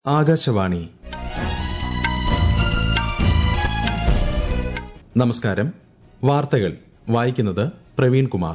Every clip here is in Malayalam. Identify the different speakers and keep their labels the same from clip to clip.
Speaker 1: ആകാശവാണി നമസ്കാരം വാർത്തകൾ വായിക്കുന്നത് പ്രവീൺ കുമാർ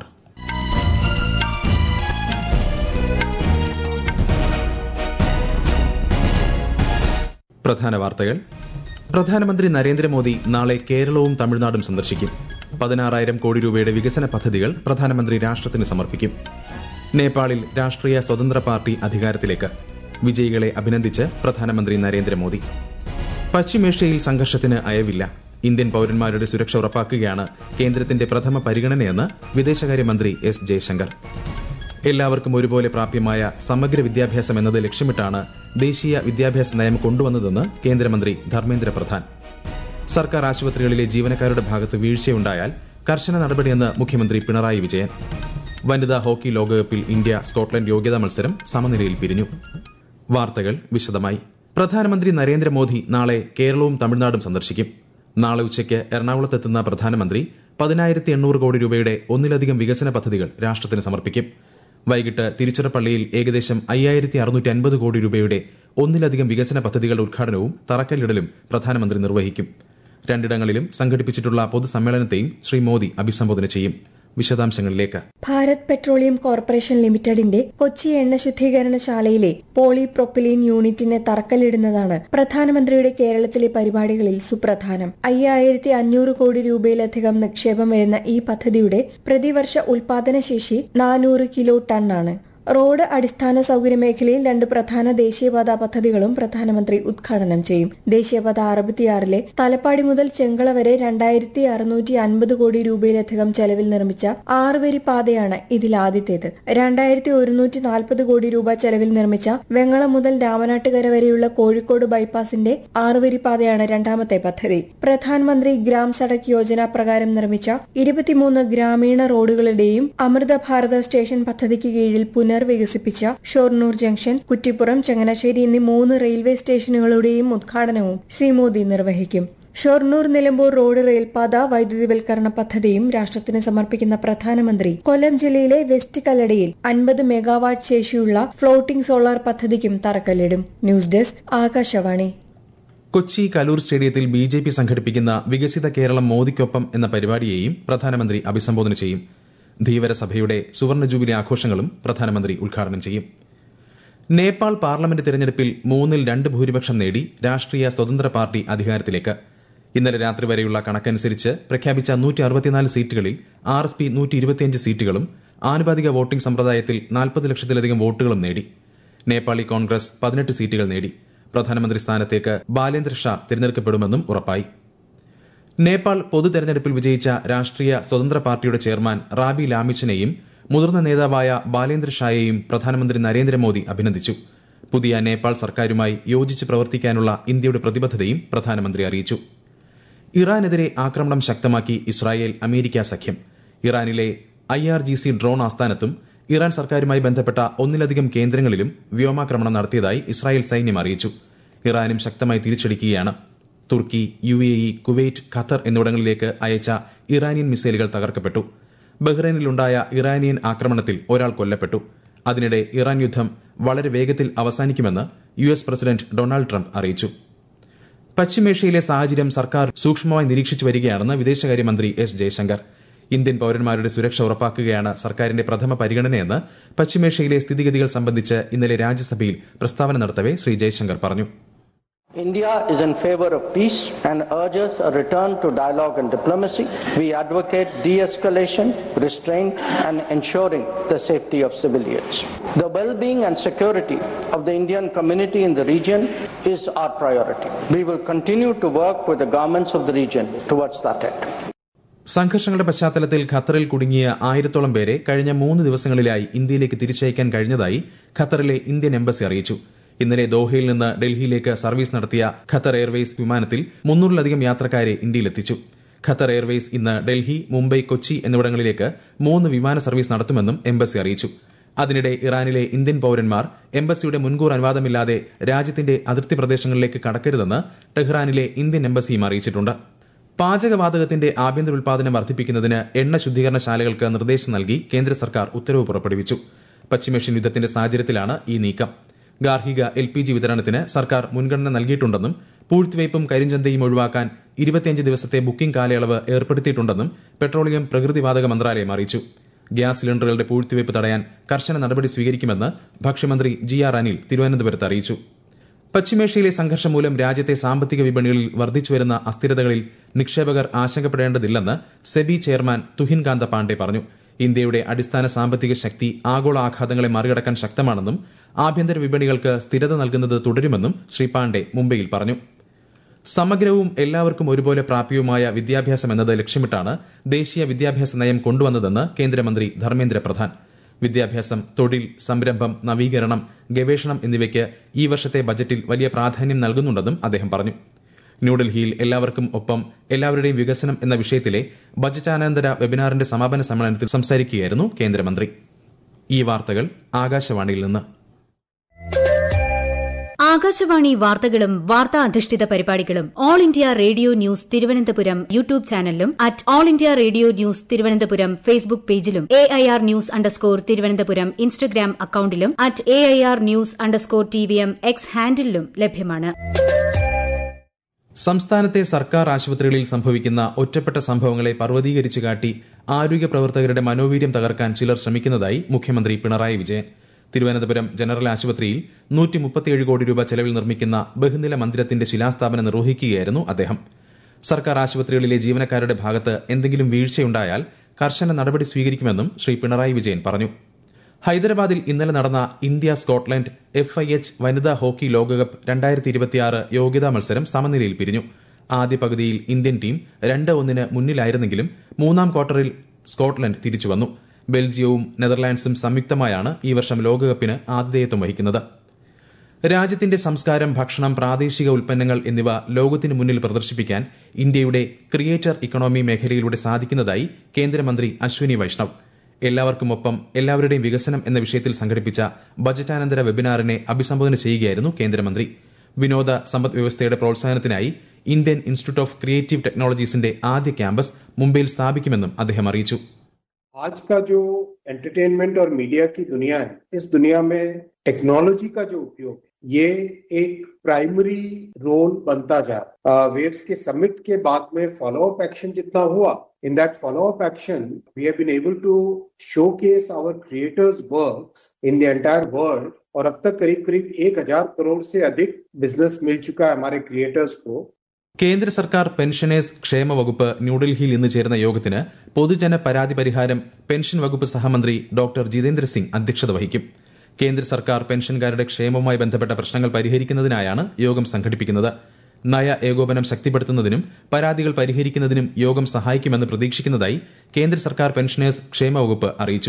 Speaker 1: പ്രധാന വാർത്തകൾ പ്രധാനമന്ത്രി നരേന്ദ്രമോദി നാളെ കേരളവും തമിഴ്നാടും സന്ദർശിക്കും പതിനാറായിരം കോടി രൂപയുടെ വികസന പദ്ധതികൾ പ്രധാനമന്ത്രി രാഷ്ട്രത്തിന് സമർപ്പിക്കും നേപ്പാളിൽ രാഷ്ട്രീയ സ്വതന്ത്ര പാർട്ടി അധികാരത്തിലേക്ക് വിജയികളെ അഭിനന്ദിച്ച് പ്രധാനമന്ത്രി നരേന്ദ്രമോദി പശ്ചിമേഷ്യയിൽ സംഘർഷത്തിന് അയവില്ല ഇന്ത്യൻ പൌരന്മാരുടെ സുരക്ഷ ഉറപ്പാക്കുകയാണ് കേന്ദ്രത്തിന്റെ പ്രഥമ പരിഗണനയെന്ന് വിദേശകാര്യമന്ത്രി എസ് ജയശങ്കർ എല്ലാവർക്കും ഒരുപോലെ പ്രാപ്യമായ സമഗ്ര വിദ്യാഭ്യാസം എന്നത് ലക്ഷ്യമിട്ടാണ് ദേശീയ വിദ്യാഭ്യാസ നയം കൊണ്ടുവന്നതെന്ന് കേന്ദ്രമന്ത്രി ധർമ്മേന്ദ്ര പ്രധാൻ സർക്കാർ ആശുപത്രികളിലെ ജീവനക്കാരുടെ ഭാഗത്ത് വീഴ്ചയുണ്ടായാൽ കർശന നടപടിയെന്ന് മുഖ്യമന്ത്രി പിണറായി വിജയൻ വനിതാ ഹോക്കി ലോകകപ്പിൽ ഇന്ത്യ സ്കോട്ട്ലൻഡ് യോഗ്യതാ മത്സരം സമനിലയിൽ പിരിഞ്ഞു വാർത്തകൾ വിശദമായി പ്രധാനമന്ത്രി നരേന്ദ്രമോദി നാളെ കേരളവും തമിഴ്നാടും സന്ദർശിക്കും നാളെ ഉച്ചയ്ക്ക് എറണാകുളത്തെത്തുന്ന പ്രധാനമന്ത്രി പതിനായിരത്തി എണ്ണൂറ് കോടി രൂപയുടെ ഒന്നിലധികം വികസന പദ്ധതികൾ രാഷ്ട്രത്തിന് സമർപ്പിക്കും വൈകിട്ട് തിരുച്ചിറപ്പള്ളിയിൽ ഏകദേശം അയ്യായിരത്തി അറുന്നൂറ്റി അൻപത് കോടി രൂപയുടെ ഒന്നിലധികം വികസന പദ്ധതികളുടെ ഉദ്ഘാടനവും തറക്കല്ലിടലും പ്രധാനമന്ത്രി നിർവഹിക്കും രണ്ടിടങ്ങളിലും സംഘടിപ്പിച്ചിട്ടുള്ള പൊതുസമ്മേളനത്തെയും ശ്രീ മോദി അഭിസംബോധന ചെയ്യും വിശദാംശങ്ങളിലേക്ക്
Speaker 2: ഭാരത് പെട്രോളിയം കോർപ്പറേഷൻ ലിമിറ്റഡിന്റെ കൊച്ചി എണ്ണ ശുദ്ധീകരണശാലയിലെ പോളി പ്രൊപ്പിലീൻ യൂണിറ്റിന് തറക്കല്ലിടുന്നതാണ് പ്രധാനമന്ത്രിയുടെ കേരളത്തിലെ പരിപാടികളിൽ സുപ്രധാനം അയ്യായിരത്തി അഞ്ഞൂറ് കോടി രൂപയിലധികം നിക്ഷേപം വരുന്ന ഈ പദ്ധതിയുടെ പ്രതിവർഷ ഉൽപാദനശേഷി നാനൂറ് കിലോ ടണ്ണാണ് റോഡ് അടിസ്ഥാന സൗകര്യ മേഖലയിൽ രണ്ട് പ്രധാന ദേശീയപാത പദ്ധതികളും പ്രധാനമന്ത്രി ഉദ്ഘാടനം ചെയ്യും ദേശീയപാത അറുപത്തിയാറിലെ തലപ്പാടി മുതൽ ചെങ്കള വരെ രണ്ടായിരത്തി അറുന്നൂറ്റി അൻപത് കോടി രൂപയിലധികം ചെലവിൽ നിർമ്മിച്ച ആറുവരി പാതയാണ് ഇതിൽ ആദ്യത്തേത് രണ്ടായിരത്തി ഒരുന്നൂറ്റി നാൽപ്പത് കോടി രൂപ ചെലവിൽ നിർമ്മിച്ച വെങ്ങളം മുതൽ രാമനാട്ടുകര വരെയുള്ള കോഴിക്കോട് ബൈപ്പാസിന്റെ ആറുവരി പാതയാണ് രണ്ടാമത്തെ പദ്ധതി പ്രധാനമന്ത്രി ഗ്രാം സഡക് യോജന പ്രകാരം നിർമ്മിച്ച ഇരുപത്തിമൂന്ന് ഗ്രാമീണ റോഡുകളുടെയും അമൃത ഭാരത സ്റ്റേഷൻ പദ്ധതിക്ക് കീഴിൽ പുനർവികസിപ്പിച്ച ഷൊർണൂർ ജംഗ്ഷൻ കുറ്റിപ്പുറം ചങ്ങനാശ്ശേരി എന്നീ മൂന്ന് റെയിൽവേ സ്റ്റേഷനുകളുടെയും ഉദ്ഘാടനവും ശ്രീ മോദി നിർവഹിക്കും ഷൊർണൂർ നിലമ്പൂർ റോഡ് റെയിൽപാത വൈദ്യുതിവൽക്കരണ പദ്ധതിയും രാഷ്ട്രത്തിന് സമർപ്പിക്കുന്ന പ്രധാനമന്ത്രി കൊല്ലം ജില്ലയിലെ വെസ്റ്റ് കല്ലടയിൽ അൻപത് മെഗാവാട്ട് ശേഷിയുള്ള ഫ്ലോട്ടിംഗ് സോളാർ പദ്ധതിക്കും തറക്കല്ലിടും ന്യൂസ് ഡെസ്ക് ആകാശവാണി
Speaker 1: കൊച്ചി കലൂർ സ്റ്റേഡിയത്തിൽ ബി ജെ പി സംഘടിപ്പിക്കുന്ന വികസിത കേരളം മോദിക്കൊപ്പം എന്ന പരിപാടിയെയും പ്രധാനമന്ത്രി അഭിസംബോധന ചെയ്യും ധീവര സഭയുടെ സുവർണ ജൂബിലി ആഘോഷങ്ങളും പ്രധാനമന്ത്രി ഉദ്ഘാടനം ചെയ്യും നേപ്പാൾ പാർലമെന്റ് തെരഞ്ഞെടുപ്പിൽ മൂന്നിൽ രണ്ട് ഭൂരിപക്ഷം നേടി രാഷ്ട്രീയ സ്വതന്ത്ര പാർട്ടി അധികാരത്തിലേക്ക് ഇന്നലെ രാത്രി വരെയുള്ള കണക്കനുസരിച്ച് പ്രഖ്യാപിച്ച നൂറ്റി അറുപത്തിനാല് സീറ്റുകളിൽ ആർ എസ് പി നൂറ്റി ഇരുപത്തിയഞ്ച് സീറ്റുകളും ആനുപാതിക വോട്ടിംഗ് സമ്പ്രദായത്തിൽ നാൽപ്പത് ലക്ഷത്തിലധികം വോട്ടുകളും നേടി നേപ്പാളി കോൺഗ്രസ് പതിനെട്ട് സീറ്റുകൾ നേടി പ്രധാനമന്ത്രി സ്ഥാനത്തേക്ക് ബാലേന്ദ്ര ഷാ തിരഞ്ഞെടുക്കപ്പെടുമെന്നും ഉറപ്പായി നേപ്പാൾ പൊതു തെരഞ്ഞെടുപ്പിൽ വിജയിച്ച രാഷ്ട്രീയ സ്വതന്ത്ര പാർട്ടിയുടെ ചെയർമാൻ റാബി ലാമിച്ചിനെയും മുതിർന്ന നേതാവായ ബാലേന്ദ്ര ഷായെയും പ്രധാനമന്ത്രി നരേന്ദ്രമോദി അഭിനന്ദിച്ചു പുതിയ നേപ്പാൾ സർക്കാരുമായി യോജിച്ച് പ്രവർത്തിക്കാനുള്ള ഇന്ത്യയുടെ പ്രതിബദ്ധതയും പ്രധാനമന്ത്രി അറിയിച്ചു ഇറാനെതിരെ ആക്രമണം ശക്തമാക്കി ഇസ്രായേൽ അമേരിക്ക സഖ്യം ഇറാനിലെ I R G C drone ആസ്ഥാനത്തും ഇറാൻ സർക്കാരുമായി ബന്ധപ്പെട്ട ഒന്നിലധികം കേന്ദ്രങ്ങളിലും വ്യോമാക്രമണം നടത്തിയതായി ഇസ്രായേൽ സൈന്യം അറിയിച്ചു ഇറാനും ശക്തമായി തിരിച്ചടിക്കുകയാണ് തുർക്കി U A E Kuwait Qatar എന്നിവിടങ്ങളിലേക്ക് അയച്ച ഇറാനിയൻ മിസൈലുകൾ തകർക്കപ്പെട്ടു ബഹ്റൈനിലുണ്ടായ ഇറാനിയൻ ആക്രമണത്തിൽ ഒരാൾ കൊല്ലപ്പെട്ടു അതിനിടെ ഇറാൻ യുദ്ധം വളരെ വേഗത്തിൽ അവസാനിക്കുമെന്ന് U S president Donald Trump അറിയിച്ചു പശ്ചിമേഷ്യയിലെ സാഹചര്യം സർക്കാർ സൂക്ഷ്മമായി നിരീക്ഷിച്ചു വരികയാണെന്ന് വിദേശകാര്യമന്ത്രി എസ് ജയശങ്കർ ഇന്ത്യൻ പൌരന്മാരുടെ സുരക്ഷ ഉറപ്പാക്കുകയാണ് സർക്കാരിന്റെ പ്രഥമ പരിഗണനയെന്ന് പശ്ചിമേഷ്യയിലെ സ്ഥിതിഗതികൾ സംബന്ധിച്ച് ഇന്നലെ രാജ്യസഭയിൽ പ്രസ്താവന നടത്തവെ ശ്രീ ജയശങ്കർ പറഞ്ഞു
Speaker 3: India is in favor of peace and urges a return to dialogue and diplomacy. We advocate de escalation, restraint, and ensuring the safety of civilians. The well being and security of the Indian community in the region is our priority. We will continue to work with the governments of the region towards that end.
Speaker 1: സംഘർഷങ്ങളുടെ പശ്ചാത്തലത്തിൽ ഖത്തറിൽ കുടുങ്ങിയ ആയിരത്തോളം പേരെ കഴിഞ്ഞ മൂന്ന് ദിവസങ്ങളിലായി ഇന്ത്യയിലേക്ക് തിരിച്ചയക്കാൻ കഴിഞ്ഞതായി ഖത്തറിലെ ഇന്ത്യൻ എംബസി അറിയിച്ചു ഇന്നലെ ദോഹയിൽ നിന്ന് ഡൽഹിയിലേക്ക് സർവീസ് നടത്തിയ ഖത്തർ എയർവേസ് വിമാനത്തിൽ മുന്നൂറിലധികം യാത്രക്കാരെ ഇന്ത്യയിലെത്തിച്ചു ഖത്തർ എയർവേസ് ഇന്ന് ഡൽഹി മുംബൈ കൊച്ചി എന്നിവിടങ്ങളിലേക്ക് മൂന്ന് വിമാന സർവീസ് നടത്തുമെന്നും എംബസി അറിയിച്ചു അതിനിടെ ഇറാനിലെ ഇന്ത്യൻ പൌരന്മാർ എംബസിയുടെ മുൻകൂർ അനുവാദമില്ലാതെ രാജ്യത്തിന്റെ അതിർത്തി പ്രദേശങ്ങളിലേക്ക് കടക്കരുതെന്ന് ടെഹ്റാനിലെ ഇന്ത്യൻ എംബസിയും അറിയിച്ചിട്ടുണ്ട് പാചകവാതകത്തിന്റെ ആഭ്യന്തര ഉൽപാദനം വർദ്ധിപ്പിക്കുന്നതിന് എണ്ണ ശുദ്ധീകരണശാലകൾക്ക് നിർദ്ദേശം നൽകി കേന്ദ്ര സർക്കാർ ഉത്തരവ് പുറപ്പെടുവിച്ചു പശ്ചിമേഷ്യൻ യുദ്ധത്തിന്റെ സാഹചര്യത്തിലാണ് ഈ നീക്കം ഗാർഹിക എൽ പി ജി വിതരണത്തിന് സർക്കാർ മുൻഗണന നൽകിയിട്ടുണ്ടെന്നും പൂഴ്ത്തിവയ്പും കരിഞ്ചന്തയും ഒഴിവാക്കാൻ ഇരുപത്തിയഞ്ച് ദിവസത്തെ ബുക്കിംഗ് കാലയളവ് ഏർപ്പെടുത്തിയിട്ടുണ്ടെന്നും പെട്രോളിയം പ്രകൃതിവാതക മന്ത്രാലയം അറിയിച്ചു ഗ്യാസ് സിലിണ്ടറുകളുടെ പൂഴ്ത്തിവയ്പ് തടയാൻ കർശന നടപടി സ്വീകരിക്കുമെന്ന് ഭക്ഷ്യമന്ത്രി ജി ആർ അനിൽ തിരുവനന്തപുരത്ത് അറിയിച്ചു പശ്ചിമേഷ്യയിലെ സംഘർഷം മൂലം രാജ്യത്തെ സാമ്പത്തിക വിപണികളിൽ വർദ്ധിച്ചുവരുന്ന അസ്ഥിരതകളിൽ നിക്ഷേപകർ ആശങ്കപ്പെടേണ്ടതില്ലെന്ന് സെബി ചെയർമാൻ തുഹിൻ കാന്ത പാണ്ഡെ പറഞ്ഞു ഇന്ത്യയുടെ അടിസ്ഥാന സാമ്പത്തിക ശക്തി ആഗോള ആഘാതങ്ങളെ മറികടക്കാൻ ശക്തമാണെന്നും ആഭ്യന്തര വിപണികൾക്ക് സ്ഥിരത നൽകുന്നത് തുടരുമെന്നും ശ്രീ പാണ്ഡെ മുംബൈയിൽ പറഞ്ഞു സമഗ്രവും എല്ലാവർക്കും ഒരുപോലെ പ്രാപ്യവുമായ വിദ്യാഭ്യാസം എന്നത് ലക്ഷ്യമിട്ടാണ് ദേശീയ വിദ്യാഭ്യാസ നയം കൊണ്ടുവന്നതെന്ന് കേന്ദ്രമന്ത്രി ധർമ്മേന്ദ്ര പ്രധാൻ വിദ്യാഭ്യാസം തൊഴിൽ സംരംഭം നവീകരണം ഗവേഷണം എന്നിവയ്ക്ക് ഈ വർഷത്തെ ബജറ്റിൽ വലിയ പ്രാധാന്യം നൽകുന്നുണ്ടെന്നും അദ്ദേഹം പറഞ്ഞു ന്യൂഡൽഹിയിൽ എല്ലാവർക്കും ഒപ്പം എല്ലാവരുടെയും വികസനം എന്ന വിഷയത്തിലെ ബജറ്റാനന്തര വെബിനാറിന്റെ സമാപന സമ്മേളനത്തിൽ സംസാരിക്കുകയായിരുന്നു കേന്ദ്രമന്ത്രി ഈ വാർത്തകൾ ആകാശവാണിയിൽ നിന്ന്
Speaker 4: ആകാശവാണി വാർത്തകളും വാർത്താ അധിഷ്ഠിത പരിപാടികളും all India radio news Thiruvananthapuram YouTube ചാനലിലും at all India radio news Thiruvananthapuram Facebook പേജിലും A I R news underscore Thiruvananthapuram Instagram അക്കൌണ്ടിലും at A I R news underscore T V M X ഹാൻഡിലും ലഭ്യമാണ്
Speaker 1: സംസ്ഥാനത്തെ സർക്കാർ ആശുപത്രികളിൽ സംഭവിക്കുന്ന ഒറ്റപ്പെട്ട സംഭവങ്ങളെ പർവ്വതീകരിച്ചു കാട്ടി ആരോഗ്യ പ്രവർത്തകരുടെ മനോവീര്യം തകർക്കാൻ ചിലർ ശ്രമിക്കുന്നതായി മുഖ്യമന്ത്രി പിണറായി വിജയൻ തിരുവനന്തപുരം ജനറൽ ആശുപത്രിയിൽ നൂറ്റി മുപ്പത്തിയേഴ് കോടി രൂപ ചെലവിൽ നിർമ്മിക്കുന്ന ബഹുനില മന്ദിരത്തിന്റെ ശിലാസ്ഥാപനം നിർവഹിക്കുകയായിരുന്നു അദ്ദേഹം സർക്കാർ ആശുപത്രികളിലെ ജീവനക്കാരുടെ ഭാഗത്ത് എന്തെങ്കിലും വീഴ്ചയുണ്ടായാൽ കർശന നടപടി സ്വീകരിക്കുമെന്നും ശ്രീ പിണറായി വിജയൻ പറഞ്ഞു ഹൈദരാബാദിൽ ഇന്നലെ നടന്ന India Scotland F I H വനിതാ ഹോക്കി ലോകകപ്പ് രണ്ടായിരത്തി ഇരുപത്തിയാറ് യോഗ്യതാ മത്സരം സമനിലയിൽ പിരിഞ്ഞു ആദ്യ പകുതിയിൽ ഇന്ത്യൻ ടീം രണ്ട് ഒന്നിന് മുന്നിലായിരുന്നെങ്കിലും മൂന്നാം ക്വാർട്ടറിൽ സ്കോട്ട്ലൻഡ് തിരിച്ചുവന്നു ബെൽജിയവും നെതർലാൻഡ്സും സംയുക്തമായാണ് ഈ വർഷം ലോകകപ്പിന് ആതിഥേയത്വം വഹിക്കുന്നത് രാജ്യത്തിന്റെ സംസ്കാരം ഭക്ഷണം പ്രാദേശിക ഉൽപ്പന്നങ്ങൾ എന്നിവ ലോകത്തിനു മുന്നിൽ പ്രദർശിപ്പിക്കാൻ ഇന്ത്യയുടെ ക്രിയേറ്റർ ഇക്കണോമി മേഖലയിലൂടെ സാധിക്കുന്നതായി കേന്ദ്രമന്ത്രി അശ്വിനി വൈഷ്ണവ് എല്ലാവർക്കുമൊപ്പം എല്ലാവരുടെയും വികസനം എന്ന വിഷയത്തിൽ സംഘടിപ്പിച്ച ബജറ്റാനന്തര വെബിനാറിനെ അഭിസംബോധന ചെയ്യുകയായിരുന്നു കേന്ദ്രമന്ത്രി വിനോദ സമ്പദ് വ്യവസ്ഥയുടെ പ്രോത്സാഹനത്തിനായി ഇന്ത്യൻ ഇൻസ്റ്റിറ്റ്യൂട്ട് ഓഫ് ക്രിയേറ്റീവ് ടെക്നോളജീസിന്റെ ആദ്യ ക്യാമ്പസ് മുംബൈയിൽ സ്ഥാപിക്കുമെന്നും അദ്ദേഹം അറിയിച്ചു
Speaker 5: आज का जो एंटरटेनमेंट और मीडिया की दुनिया है इस दुनिया में टेक्नोलॉजी का जो उपयोग ये एक प्राइमरी रोल बनता जा वेव्स के समिट के बाद में फॉलो अप एक्शन जितना हुआ in that follow up action we have been able to showcase our creators works in the entire world और अब तक करीब करीब एक हजार करोड़ से अधिक बिजनेस मिल चुका है हमारे क्रिएटर्स को
Speaker 1: കേന്ദ്ര സർക്കാർ പെൻഷനേഴ്സ് ക്ഷേമ വകുപ്പ് ന്യൂഡൽഹിയിൽ ഇന്ന് ചേരുന്ന യോഗത്തിന് പൊതുജന പരാതി പരിഹാരം പെൻഷൻ വകുപ്പ് സഹമന്ത്രി ഡോക്ടർ ജിതേന്ദ്ര സിംഗ് അധ്യക്ഷത വഹിക്കും കേന്ദ്ര സർക്കാർ പെൻഷൻകാരുടെ ക്ഷേമവുമായി ബന്ധപ്പെട്ട പ്രശ്നങ്ങൾ പരിഹരിക്കുന്നതിനായാണ് യോഗം സംഘടിപ്പിക്കുന്നത് നയ ഏകോപനം ശക്തിപ്പെടുത്തുന്നതിനും പരാതികൾ പരിഹരിക്കുന്നതിനും യോഗം സഹായിക്കുമെന്ന് പ്രതീക്ഷിക്കുന്നതായി കേന്ദ്ര സർക്കാർ പെൻഷനേഴ്സ് ക്ഷേമ വകുപ്പ് അറിയിച്ചു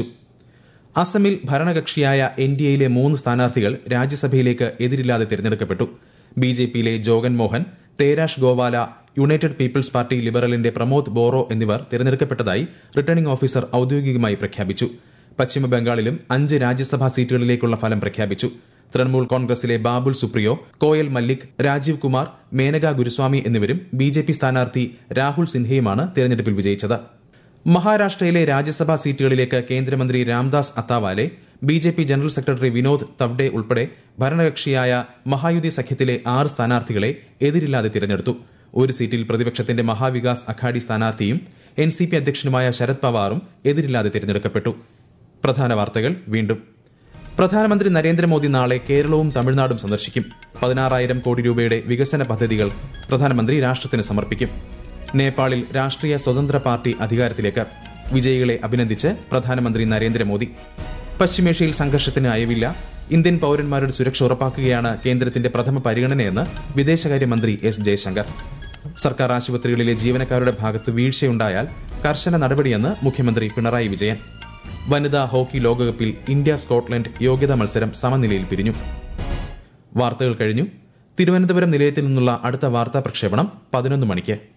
Speaker 1: അസമിൽ ഭരണകക്ഷിയായ എൻ ഡി എയിലെ മൂന്ന് സ്ഥാനാർത്ഥികൾ രാജ്യസഭയിലേക്ക് എതിരില്ലാതെ തിരഞ്ഞെടുക്കപ്പെട്ടു ബി ജെ പിയിലെ Jogen Mohan Terash Gowala United People's Party ലിബറലിന്റെ പ്രമോദ് ബോറോ എന്നിവർ തിരഞ്ഞെടുക്കപ്പെട്ടതായി റിട്ടേണിംഗ് ഓഫീസർ ഔദ്യോഗികമായി പ്രഖ്യാപിച്ചു പശ്ചിമബംഗാളിലും അഞ്ച് രാജ്യസഭാ സീറ്റുകളിലേക്കുള്ള ഫലം പ്രഖ്യാപിച്ചു തൃണമൂൽ കോൺഗ്രസിലെ ബാബുൽ സുപ്രിയോ കോയൽ മല്ലിക് രാജീവ് കുമാർ മേനക ഗുരുസ്വാമി എന്നിവരും ബി ജെ പി സ്ഥാനാർത്ഥി രാഹുൽ സിൻഹയുമാണ് തെരഞ്ഞെടുപ്പിൽ വിജയിച്ചത് മഹാരാഷ്ട്രയിലെ രാജ്യസഭാ സീറ്റുകളിലേക്ക് കേന്ദ്രമന്ത്രി Ramdas Athawale B J P general secretary Vinod Tawde ഉൾപ്പെടെ ഭരണകക്ഷിയായ മഹായുതി സഖ്യത്തിലെ ആറ് സ്ഥാനാർത്ഥികളെ എതിരില്ലാതെ തിരഞ്ഞെടുത്തു ഒരു സീറ്റിൽ പ്രതിപക്ഷത്തിന്റെ മഹാവികാസ് അഘാഡി സ്ഥാനാർത്ഥിയും എൻ സി പി അധ്യക്ഷനുമായ ശരത് പവാറും എതിരില്ലാതെ തിരഞ്ഞെടുക്കപ്പെട്ടു പ്രധാന വാർത്തകൾ വീണ്ടും പ്രധാനമന്ത്രി നരേന്ദ്രമോദി നാളെ കേരളവും തമിഴ്നാടും സന്ദർശിക്കും പതിനാറായിരം കോടി രൂപയുടെ വികസന പദ്ധതികൾ പ്രധാനമന്ത്രി രാഷ്ട്രത്തിന് സമർപ്പിക്കും നേപ്പാളിൽ രാഷ്ട്രീയ സ്വതന്ത്ര പാർട്ടി അധികാരത്തിലേക്ക് വിജയികളെ അഭിനന്ദിച്ച് പ്രധാനമന്ത്രി നരേന്ദ്രമോദി പശ്ചിമേഷ്യയിൽ സംഘർഷത്തിന് അയവില്ല ഇന്ത്യൻ പൌരന്മാരുടെ സുരക്ഷ ഉറപ്പാക്കുകയാണ് കേന്ദ്രത്തിന്റെ പ്രഥമ പരിഗണനയെന്ന് വിദേശകാര്യമന്ത്രി എസ് ജയശങ്കർ സർക്കാർ ആശുപത്രികളിലെ ജീവനക്കാരുടെ ഭാഗത്ത് വീഴ്ചയുണ്ടായാൽ കർശന നടപടിയെന്ന് മുഖ്യമന്ത്രി പിണറായി വിജയൻ വനിതാ ഹോക്കി ലോകകപ്പിൽ ഇന്ത്യ സ്കോട്ട്ലൻഡ് യോഗ്യതാ മത്സരം സമനിലയിൽ പിരിഞ്ഞു വാർത്തകൾ കഴിഞ്ഞു തിരുവനന്തപുരം നിലയത്തിൽ നിന്നുള്ള അടുത്ത വാർത്താ പ്രക്ഷേപണം പതിനൊന്ന് മണിക്ക്